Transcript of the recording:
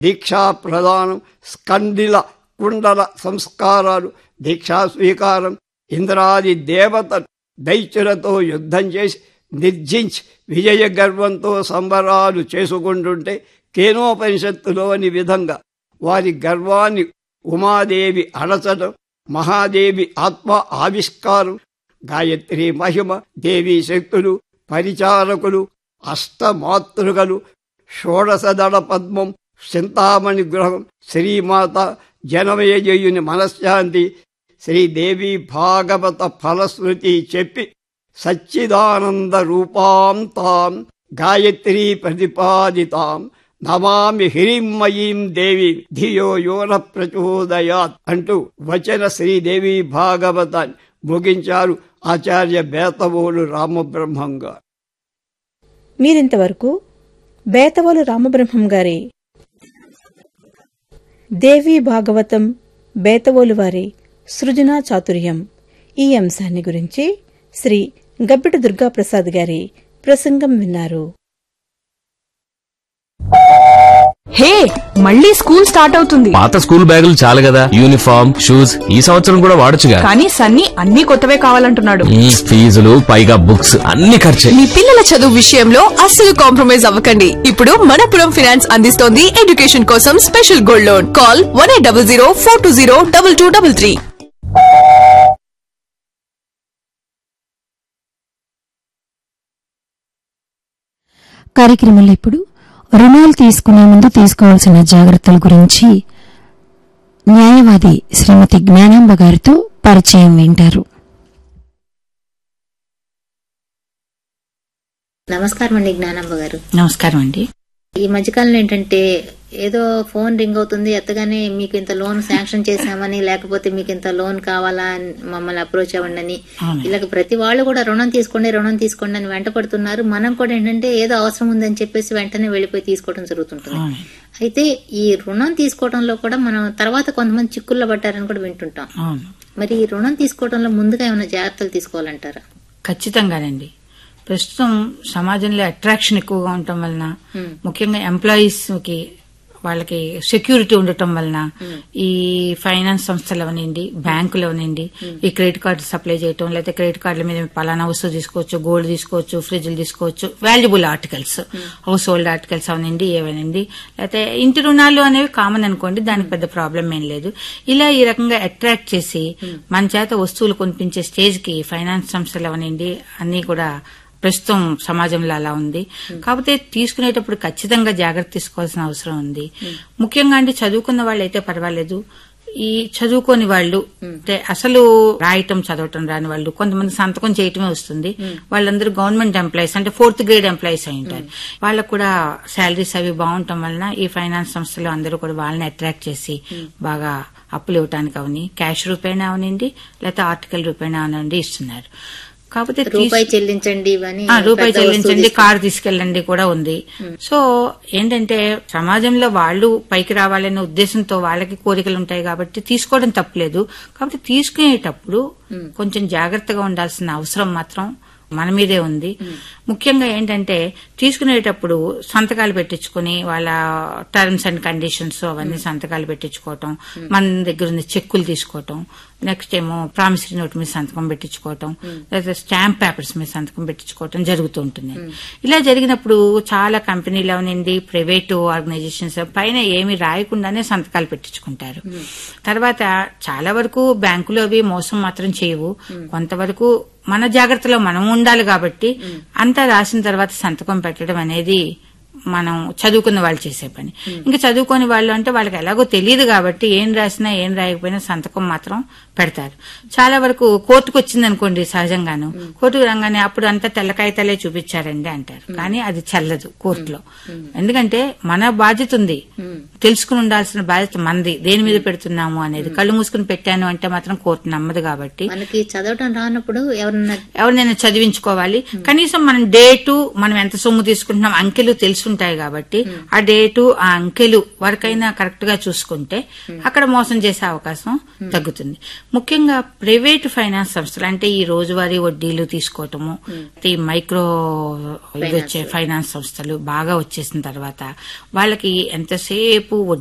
దీక్షా ప్రదానం స్కందిల కుండల సంస్కారాలు దీక్షా స్వీకారం ఇంద్రాది దేవత దైత్యులతో యుద్ధం చేసి నిర్జించి విజయ గర్వంతో సంబరాలు చేసుకుంటుంటే కేనోపనిషత్తులోని విధంగా వారి గర్వాన్ని ఉమాదేవి అణచడం మహాదేవి ఆత్మ ఆవిష్కారం గాయత్రి మహిమ దేవీ శక్తులు పరిచారకులు అష్టమాతృకలు షోడశదళ పద్మం చింతామణి గృహం శ్రీమాత జనమయజయుని మనశ్శాంతి శ్రీదేవి భాగవత ఫలశ్రుతి చెప్పి సచ్చిదానంద రూపాం తాం గాయత్రీ ప్రతిపాదితాం నమామి హిరిమ్మయీం దేవి ధియో యోన ప్రచోదయాత్ అంటూ వచన శ్రీదేవి భాగవతాన్ని ముగించారు ఆచార్య బేతవోలు రామబ్రహ్మం గారు మీరింతవరకు బేతవోలు రామబ్రహ్మం గారి దేవీ భాగవతం బేతవోలు వారి సృజనా చాతుర్యం ఈ అంశాన్ని గురించి శ్రీ గబ్బిటి దుర్గాప్రసాద్ గారి ప్రసంగం విన్నారు హే మళ్ళీ స్కూల్ స్టార్ట్ అవుతుంది పాత స్కూల్ బ్యాగులు చాలు కదా యూనిఫామ్ షూస్ ఈ సంవత్సరం కూడా వాడొచ్చుగా కానీ సన్నీ అన్ని కొత్తవే కావాలంటున్నాడు మ్మ్, ఫీజులు పైగా బుక్స్ అన్ని ఖర్చే మీ పిల్లల చదువు విషయంలో అస్సలు కాంప్రమైజ్ అవ్వకండి ఇప్పుడు మనపురం ఫినాన్స్ అందిస్తోంది ఎడ్యుకేషన్ కోసం special gold loan call one eight double zero four two zero double two double three కార్యక్రమంలో ఇప్పుడు రుణాలు తీసుకునే ముందు తీసుకోవాల్సిన జాగ్రత్తల గురించి న్యాయవాది శ్రీమతి జ్ఞానాంబ గారితో పరిచయం వింటారు నమస్కారం అండి జ్ఞానమ్మ గారు నమస్కారం అండి ఈ మధ్యకాలంలో ఏంటంటే ఏదో ఫోన్ రింగ్ అవుతుంది ఎత్తగానే మీకు ఇంత లోన్ శాంక్షన్ చేశామని లేకపోతే మీకు ఇంత లోన్ కావాలా అని మమ్మల్ని అప్రోచ్ అవ్వండి అవును. ఇలాగ ప్రతి వాళ్ళు కూడా రుణం తీసుకోండి రుణం తీసుకోండి అని వెంట పడుతున్నారు మనం కూడా ఏంటంటే ఏదో అవసరం ఉందని చెప్పేసి వెంటనే వెళ్ళిపోయి తీసుకోవడం జరుగుతుంటుంది అవును. అయితే ఈ రుణం తీసుకోవడంలో కూడా మనం తర్వాత కొంతమంది చిక్కుల్లో పడ్డారని కూడా వింటుంటాం అవును మరి ఈ రుణం తీసుకోవడంలో ముందుగా ఏమైనా జాగ్రత్తలు తీసుకోవాలంటారా ఖచ్చితంగానండి ప్రస్తుతం సమాజంలో అట్రాక్షన్ ఎక్కువగా ఉండటం వలన Hmm. ముఖ్యంగా ఎంప్లాయీస్ కి వాళ్ళకి సెక్యూరిటీ ఉండటం వలన ఈ ఫైనాన్స్ సంస్థలు అవనండి బ్యాంకులు అవనండి ఈ క్రెడిట్ కార్డు సప్లై చేయటం లేకపోతే క్రెడిట్ కార్డుల మీద పలానా వస్తువు తీసుకోవచ్చు గోల్డ్ తీసుకోవచ్చు ఫ్రిడ్జ్లు తీసుకోవచ్చు valuable articles household articles అవనండి ఏవనండి లేకపోతే ఇంటి రుణాలు అనేవి కామన్ అనుకోండి దానికి పెద్ద ప్రాబ్లం ఏం లేదు ఇలా ఈ రకంగా అట్రాక్ట్ చేసి మన చేత వస్తువులు కొనిపించే స్టేజ్ కి ఫైనాన్స్ సంస్థలు అవనండి అన్ని కూడా ప్రస్తుతం సమాజంలో అలా ఉంది కాకపోతే తీసుకునేటప్పుడు ఖచ్చితంగా జాగ్రత్త తీసుకోవాల్సిన అవసరం ఉంది ముఖ్యంగా అంటే చదువుకున్న వాళ్ళు అయితే పర్వాలేదు ఈ చదువుకోని వాళ్ళు అంటే అసలు రాయటం చదవటం రాని వాళ్ళు కొంతమంది సంతకం చేయటమే వస్తుంది వాళ్ళందరూ గవర్నమెంట్ ఎంప్లాయీస్ అంటే ఫోర్త్ గ్రేడ్ ఎంప్లాయీస్ అయి ఉంటారు వాళ్ళకు కూడా శాలరీస్ అవి బాగుండటం వలన ఈ ఫైనాన్స్ సంస్థలు అందరూ కూడా వాళ్ళని అట్రాక్ట్ చేసి బాగా అప్పులు ఇవ్వటానికి అవని క్యాష్ రూపేణా అవనండి లేకపోతే ఆర్టికల్ రూపేణా అవనండి ఇస్తున్నారు కాకపోతే తీసు- రూపాయి చెల్లించండి అని ఆ, రూపాయి పెద్ద వస్తువు చెల్లించండి తీసుకు- కారు తీసుకెళ్ళండి కూడా ఉంది సో ఏంటంటే సమాజంలో వాళ్ళు పైకి రావాలనే ఉద్దేశంతో వాళ్ళకి కోరికలు ఉంటాయి కాబట్టి తీసుకోవడం తప్పలేదు కాబట్టి తీసుకునేటప్పుడు కొంచెం జాగ్రత్తగా ఉండాల్సిన అవసరం మాత్రం మన మీదే ఉంది ముఖ్యంగా ఏంటంటే తీసుకునేటప్పుడు సంతకాలు పెట్టించుకుని వాళ్ళ టర్మ్స్ అండ్ కండిషన్స్ అవన్నీ సంతకాలు పెట్టించుకోవటం మన దగ్గర ఉన్న చెక్కులు తీసుకోవటం నెక్స్ట్ ఏమో ప్రామిసరీ నోట్ మీద సంతకం పెట్టించుకోవటం లేదా స్టాంప్ పేపర్స్ మీద సంతకం పెట్టించుకోవటం జరుగుతూ ఉంటుంది ఇలా జరిగినప్పుడు చాలా కంపెనీలు అవనండి ప్రైవేటు ఆర్గనైజేషన్స్ పైన ఏమి రాయకుండానే సంతకాలు పెట్టించుకుంటారు తర్వాత చాలా వరకు బ్యాంకులు అవి మోసం మాత్రం చేయవు కొంతవరకు మన జాగ్రత్తలో మనం ఉండాలి కాబట్టి అంతా రాసిన తర్వాత సంతకం పెట్టడం అనేది మనం చదువుకున్న వాళ్ళు చేసే పని ఇంకా చదువుకోని వాళ్ళు అంటే వాళ్ళకి ఎలాగో తెలియదు కాబట్టి ఏం రాసినా ఏం రాయకపోయినా సంతకం మాత్రం పెడతారు చాలా వరకు కోర్టుకు వచ్చింది అనుకోండి సహజంగాను కోర్టుకు రాగానే అప్పుడు అంతా తెల్ల కాగితాలే చూపించారండి అంటారు కానీ అది చెల్లదు కోర్టులో ఎందుకంటే మన బాధ్యత ఉంది తెలుసుకుని ఉండాల్సిన బాధ్యత మనది దేని మీద పెడుతున్నాము అనేది కళ్ళు మూసుకుని పెట్టాను అంటే మాత్రం కోర్టు నమ్మదు కాబట్టి మనకి చదవటం రానప్పుడు ఎవరన్నా ఎవరినైనా చదివించుకోవాలి కనీసం మనం డేటు మనం ఎంత సొమ్ము తీసుకుంటున్నాం అంకెలు తెలుసుంటాయి కాబట్టి ఆ డేటు ఆ అంకెలు వరకైనా కరెక్ట్ గా చూసుకుంటే అక్కడ మోసం చేసే అవకాశం తగ్గుతుంది ముఖ్యంగా ప్రైవేట్ ఫైనాన్స్ సంస్థలు అంటే ఈ రోజువారీ వడ్డీలు తీసుకోవటము ఈ మైక్రో ఇవి వచ్చే ఫైనాన్స్ సంస్థలు బాగా వచ్చేసిన తర్వాత వాళ్ళకి ఎంతసేపు ఎక్కువసేపు